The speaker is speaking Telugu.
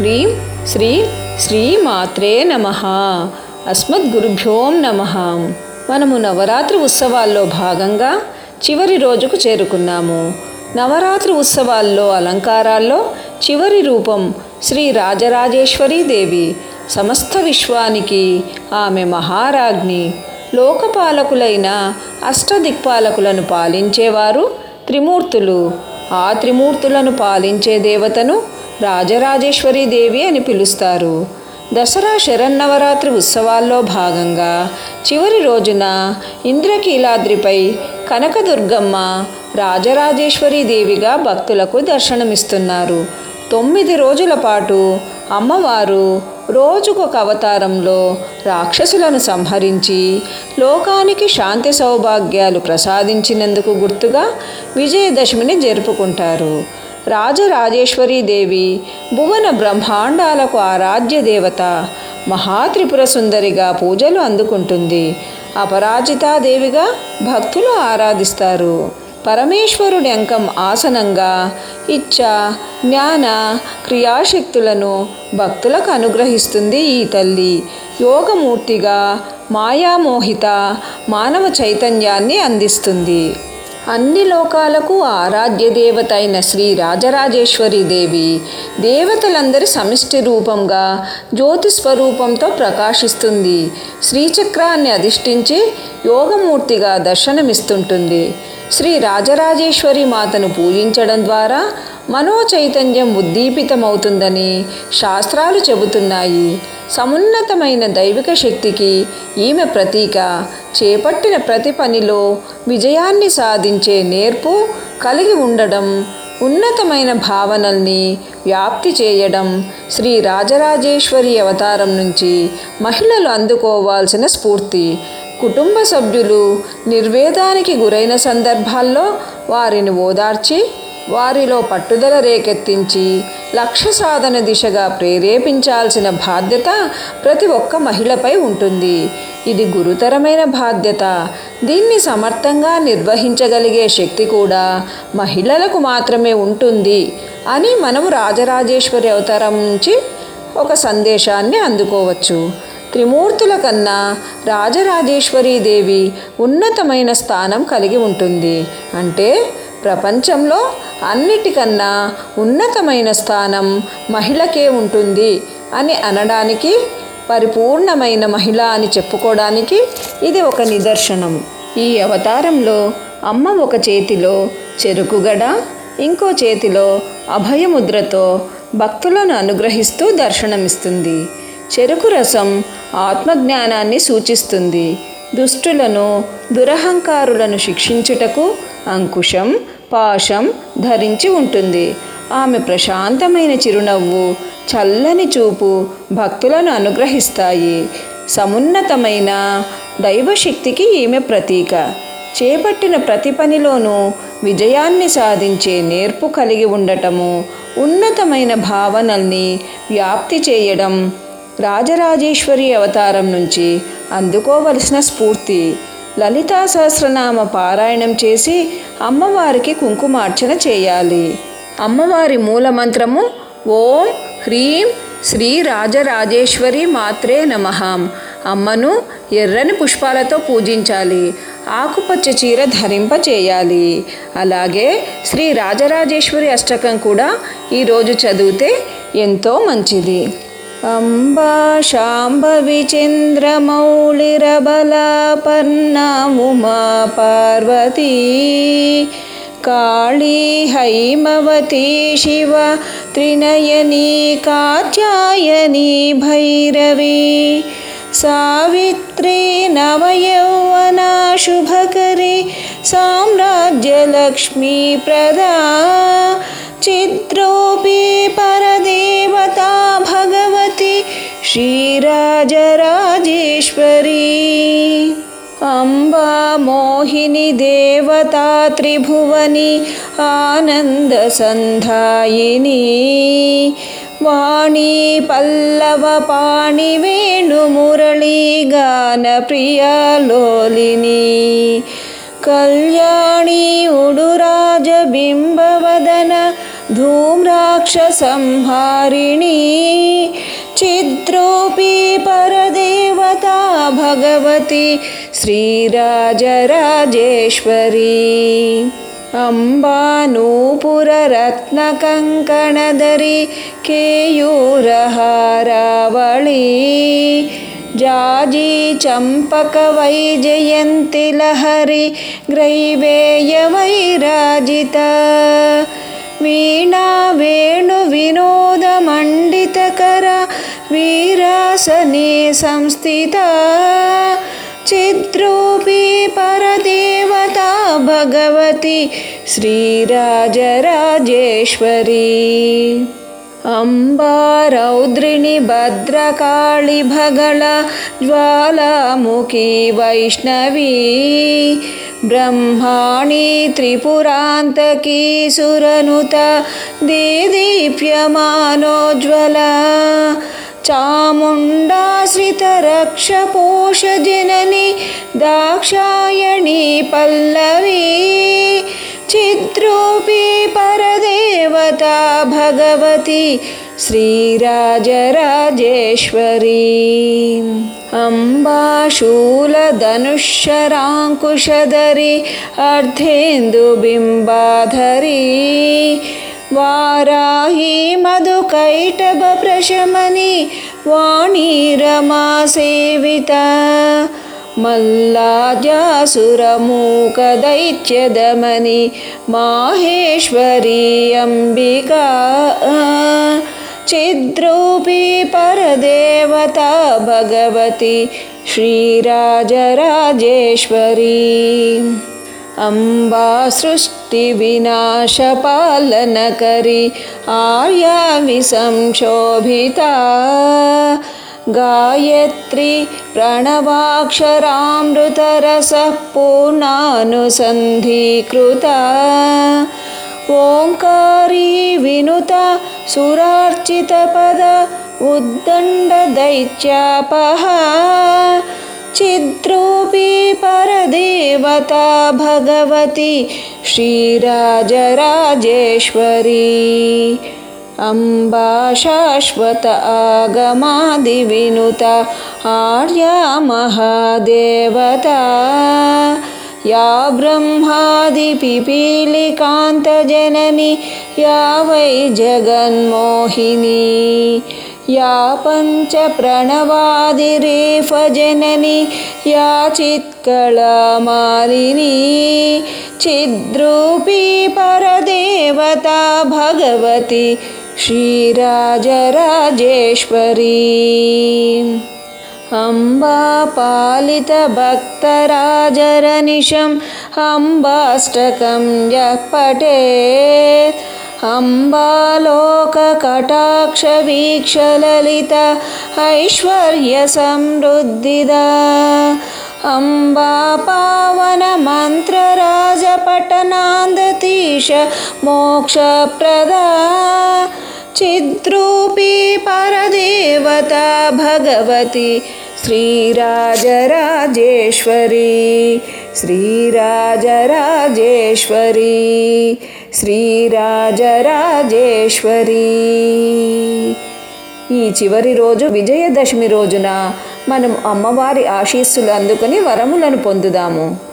హ్రీం శ్రీ శ్రీ మాత్రే నమ అస్మద్గురుభ్యోం నమ మనము నవరాత్రి ఉత్సవాల్లో భాగంగా చివరి రోజుకు చేరుకున్నాము నవరాత్రి ఉత్సవాల్లో అలంకారాల్లో చివరి రూపం శ్రీ రాజరాజేశ్వరీ దేవి సమస్త విశ్వానికి ఆమె మహారాజ్ఞి లోకపాలకులైన అష్టదిక్పాలకులను పాలించేవారు త్రిమూర్తులు ఆ త్రిమూర్తులను పాలించే దేవతను రాజరాజేశ్వరీ దేవి అని పిలుస్తారు దసరా శరన్నవరాత్రి ఉత్సవాల్లో భాగంగా చివరి రోజున ఇంద్రకీలాద్రిపై కనకదుర్గమ్మ రాజరాజేశ్వరీ దేవిగా భక్తులకు దర్శనమిస్తున్నారు తొమ్మిది రోజుల పాటు అమ్మవారు రోజుకొక అవతారంలో రాక్షసులను సంహరించి లోకానికి శాంతి సౌభాగ్యాలు ప్రసాదించినందుకు గుర్తుగా విజయదశమిని జరుపుకుంటారు రాజరాజేశ్వరీ దేవి భువన బ్రహ్మాండాలకు ఆరాధ్య దేవత మహాత్రిపుర సుందరిగా పూజలు అందుకుంటుంది అపరాజితాదేవిగా భక్తులు ఆరాధిస్తారు పరమేశ్వరుడి అంకం ఆసనంగా ఇచ్చ జ్ఞాన క్రియాశక్తులను భక్తులకు అనుగ్రహిస్తుంది ఈ తల్లి యోగమూర్తిగా మాయామోహిత మానవ చైతన్యాన్ని అందిస్తుంది అన్ని లోకాలకు ఆరాధ్య దేవత అయిన శ్రీ రాజరాజేశ్వరి దేవి దేవతలందరి సమిష్టి రూపంగా జ్యోతి స్వరూపంతో ప్రకాశిస్తుంది శ్రీచక్రాన్ని అధిష్ఠించి యోగమూర్తిగా దర్శనమిస్తుంటుంది శ్రీ రాజరాజేశ్వరి మాతను పూజించడం ద్వారా మనోచైతన్యం ఉద్దీపితమవుతుందని శాస్త్రాలు చెబుతున్నాయి సమున్నతమైన దైవిక శక్తికి ఈమె ప్రతీక చేపట్టిన ప్రతి పనిలో విజయాన్ని సాధించే నేర్పు కలిగి ఉండడం ఉన్నతమైన భావనల్ని వ్యాప్తి చేయడం శ్రీ రాజరాజేశ్వరి అవతారం నుంచి మహిళలు అందుకోవాల్సిన స్ఫూర్తి కుటుంబ సభ్యులు నిర్వేదానికి గురైన సందర్భాల్లో వారిని ఓదార్చి వారిలో పట్టుదల రేకెత్తించి లక్ష్య సాధన దిశగా ప్రేరేపించాల్సిన బాధ్యత ప్రతి ఒక్క మహిళపై ఉంటుంది ఇది గురుతరమైన బాధ్యత దీన్ని సమర్థంగా నిర్వహించగలిగే శక్తి కూడా మహిళలకు మాత్రమే ఉంటుంది అని మనము రాజరాజేశ్వరి అవతారం నుంచి ఒక సందేశాన్ని అందుకోవచ్చు త్రిమూర్తుల కన్నా రాజరాజేశ్వరీ దేవి ఉన్నతమైన స్థానం కలిగి ఉంటుంది అంటే ప్రపంచంలో అన్నిటికన్నా ఉన్నతమైన స్థానం మహిళకే ఉంటుంది అని అనడానికి పరిపూర్ణమైన మహిళ అని చెప్పుకోవడానికి ఇది ఒక నిదర్శనం ఈ అవతారంలో అమ్మ ఒక చేతిలో చెరుకుగడ ఇంకో చేతిలో అభయముద్రతో భక్తులను అనుగ్రహిస్తూ దర్శనమిస్తుంది చెరుకు రసం ఆత్మజ్ఞానాన్ని సూచిస్తుంది దుష్టులను దురహంకారులను శిక్షించుటకు అంకుశం పాశం ధరించి ఉంటుంది ఆమె ప్రశాంతమైన చిరునవ్వు చల్లని చూపు భక్తులను అనుగ్రహిస్తాయి సమున్నతమైన దైవశక్తికి ఈమె ప్రతీక చేపట్టిన ప్రతి పనిలోనూ విజయాన్ని సాధించే నేర్పు కలిగి ఉండటము ఉన్నతమైన భావనల్ని వ్యాప్తి చేయడం రాజరాజేశ్వరి అవతారం నుంచి అందుకోవలసిన స్ఫూర్తి లలితా సహస్రనామ పారాయణం చేసి అమ్మవారికి కుంకుమార్చన చేయాలి అమ్మవారి మూలమంత్రము ఓం హ్రీం శ్రీ రాజరాజేశ్వరి మాత్రే నమః అమ్మను ఎర్రని పుష్పాలతో పూజించాలి ఆకుపచ్చ చీర ధరింప చేయాలి అలాగే శ్రీ రాజరాజేశ్వరి అష్టకం కూడా ఈరోజు చదివితే ఎంతో మంచిది అంబా శాంభవి చంద్రమౌళిరబలాపర్ణా ఉమా పార్వతీ కాళీ హైమవతి శివ త్రినయనీ కాత్యాయని భైరవి సావిత్రి నవయౌవనా శుభకరి సామ్రాజ్యలక్ష్మీ ప్రదా చిద్రోపి పరదేవతా భగవతి శ్రీరాజరాజేశ్వరీ అంబా మోహిని దేవతా త్రిభువని ఆనంద సంధాయిని వాణి పల్లవ పాణి వేణు మురళీ గాన ప్రియాలోలిని కళ్యాణి ఉడురాజ బింబవదన धूम्राक्षसंहारिणी चिद्रूपी परदेवता भगवती श्रीराजराजेश्वरी अम्बानूपुररत्नकङ्कणदरि केयूरहारावळी जाजी चम्पकवैजयन्ति लहरि ग्रैवेयवैराजिता वीणा वेणुविनोदमण्डितकर वीरासने संस्थिता चिद्रूपी परदेवता भगवती श्रीराजराजेश्वरी अम्बारौद्रिणि भद्रकाळि भगळ ज्वालामुखी वैष्णवी ब्रह्माणि त्रिपुरान्तकी सुरनुत देदीप्यमानोज्ज्वला चामुण्डाश्रितरक्षपोषजननी दाक्षायणी पल्लवी चिद्रूपी परदेवता भगवती श्रीराजराजेश्वरी अम्बाशूलधनुष्यराङ्कुशधरी अर्धेन्दुबिम्बाधरी वाराही मधुकैटभप्रशमनि वाणी रमा सेविता मल्लाजासुरमूकदैत्यदमनि माहेश्वरी अम्बिका चिद्रूपी परदेवता भगवती श्रीराजराजेश्वरी अम्बा सृष्टिविनाशपालनकरी आर्या विसंशोभिता गायत्री प्रणवाक्षरामृतरसः पूर्णानुसन्धीकृता ओङ्कारी विनुता सुरार्चितपद उद्दण्डदैत्यापः चिद्रूपी परदेवता भगवती श्रीराजराजेश्वरी अम्बा शाश्वत आगमादिविनुता आर्या महादेवता या ब्रह्मादिपिपीलिकान्तजननी या वै जगन्मोहिनी या पञ्चप्रणवादिरेफजननी या चित्कळमालिनी चिद्रूपी परदेवता भगवती श्रीराजराजेश्वरी अम्बापालितभक्तराजरनिशम् अम्बाष्टकं यः पठेत् अम्बालोककटाक्षवीक्षललित ऐश्वर्यसमृद्धिदा अम्बा पावनमन्त्रराजपठनान्दतीश मोक्षप्रदा चिद्रूपी परदेवता भगवती श्रीराजराजेश्वरी श्रीराजराजेश्वरी శ్రీరాజరాజేశ్వరి ఈ చివరి రోజు విజయదశమి రోజున మనం అమ్మవారి ఆశీస్సులు అందుకొని వరములను పొందుదాము